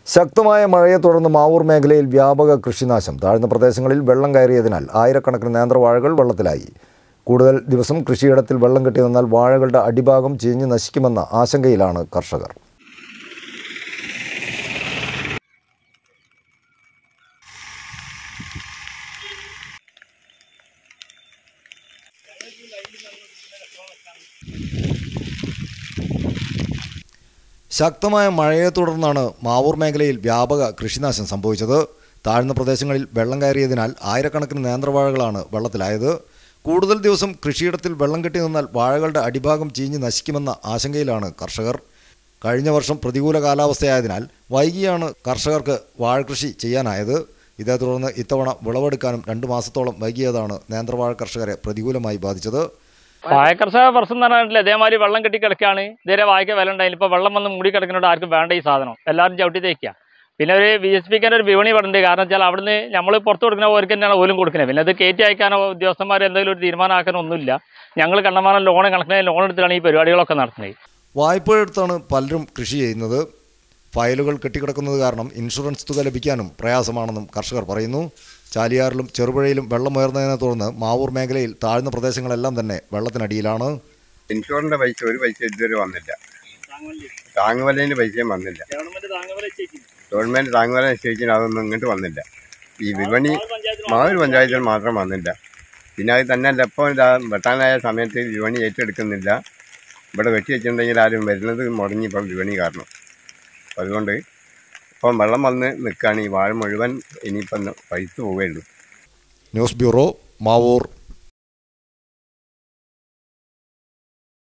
ശക്തമായ മഴയെ തുടർന്ന് മാവൂർ മേഖലയിൽ വ്യാപക കൃഷിനാശം താഴ്ന്ന പ്രദേശങ്ങളിൽ വെള്ളം കയറിയതിനാൽ ആയിരക്കണക്കിന് നേന്ത്രവാഴകൾ വെള്ളത്തിലായി കൂടുതൽ ദിവസം കൃഷിയിടത്തിൽ വെള്ളം കെട്ടി നിന്നാൽ വാഴകളുടെ അടിഭാഗം ചീഞ്ഞ് നശിക്കുമെന്ന ആശങ്കയിലാണ് കർഷകർ ശക്തമായ മഴയെ തുടർന്നാണ് മാവൂർ മേഖലയിൽ വ്യാപക കൃഷിനാശം സംഭവിച്ചത് താഴ്ന്ന പ്രദേശങ്ങളിൽ വെള്ളം കയറിയതിനാൽ ആയിരക്കണക്കിന് നേന്ത്രവാഴകളാണ് വെള്ളത്തിലായത് കൂടുതൽ ദിവസം കൃഷിയിടത്തിൽ വെള്ളം കെട്ടി നിന്നാൽ വാഴകളുടെ അടിഭാഗം ചീഞ്ഞ് നശിക്കുമെന്ന ആശങ്കയിലാണ് കർഷകർ കഴിഞ്ഞ വർഷം പ്രതികൂല കാലാവസ്ഥയായതിനാൽ വൈകിയാണ് കർഷകർക്ക് വാഴകൃഷി ചെയ്യാനായത് ഇതേ തുടർന്ന് ഇത്തവണ വിളവെടുക്കാനും രണ്ട് മാസത്തോളം വൈകിയതാണ് നേന്ത്രവാഴ കർഷകരെ പ്രതികൂലമായി ബാധിച്ചത് വാഴക്കർഷക പ്രശ്നം എന്ന് പറഞ്ഞിട്ടില്ല ഇതേമാതിരി വെള്ളം കെട്ടി കിടക്കുകയാണ് ഇതേ വാഴയ്ക്ക് വില ഉണ്ടായില്ല ഇപ്പോൾ വെള്ളം വന്ന് മൂടി കിടക്കുന്നതുകൊണ്ട് ആർക്കും വേണ്ട ഈ സാധനം എല്ലാവരും ചവിട്ടി തേക്കുക പിന്നെ ഒരു ബി എസ് പിക്കാരുടെ ഒരു വിപണി പറഞ്ഞിട്ടുണ്ട് കാരണം വെച്ചാൽ അവിടുന്ന് നമ്മൾ പുറത്ത് കൊടുക്കുന്ന ഓർക്ക് തന്നെയാണ് ഓലും കൊടുക്കുന്നത് പിന്നെ അത് കയറ്റി അയക്കാനോ ഉദ്യോഗസ്ഥന്മാർ എന്തെങ്കിലും ഒരു തീരുമാനമാക്കാനോ ഒന്നുമില്ല ഞങ്ങൾ കണ്ടമാനം ലോൺ കണക്കിന് ലോൺ എടുത്തിട്ടാണ് ഈ പരിപാടികളൊക്കെ നടത്തുന്നത് വായ്പ എടുത്താണ് പലരും കൃഷി ചെയ്യുന്നത് ഫയലുകൾ കെട്ടിക്കിടക്കുന്നത് കാരണം ഇൻഷുറൻസ് തുക ലഭിക്കാനും പ്രയാസമാണെന്നും കർഷകർ പറയുന്നു ചാലിയാറിലും ചെറുപുഴയിലും വെള്ളമുയർന്നതിനെ തുടർന്ന് മാവൂർ മേഖലയിൽ താഴ്ന്ന പ്രദേശങ്ങളെല്ലാം തന്നെ വെള്ളത്തിനടിയിലാണ് ഇൻഷുറൻസിന്റെ പൈസ ഒരു പൈസ ഇതുവരെ വന്നില്ല താങ്ങുവലേന്റെ പൈസയും വന്നില്ല ഗവൺമെന്റ് താങ്ങുവല നിശ്ചയിച്ചിട്ട് അതൊന്നും ഇങ്ങോട്ട് വന്നില്ല ഈ വിപണി മാവൂർ പഞ്ചായത്തിൽ മാത്രം വന്നില്ല പിന്നെ അത് തന്നെ അല്ല ഇപ്പോൾ ഇതാ വെട്ടാനായ സമയത്ത് വിപണി ഏറ്റെടുക്കുന്നില്ല ഇവിടെ വെട്ടി വെച്ചിട്ടുണ്ടെങ്കിൽ ആരും വരുന്നത് മുടങ്ങി ഇപ്പം വിപണി കാരണം അപ്പം അതുകൊണ്ട് ഇപ്പം വെള്ളം വന്ന് നിൽക്കുകയാണ് ഈ വാഴ മുഴുവൻ ഇനിയിപ്പം പൈസ പോവുകയുള്ളൂ ന്യൂസ് ബ്യൂറോ മാവൂർ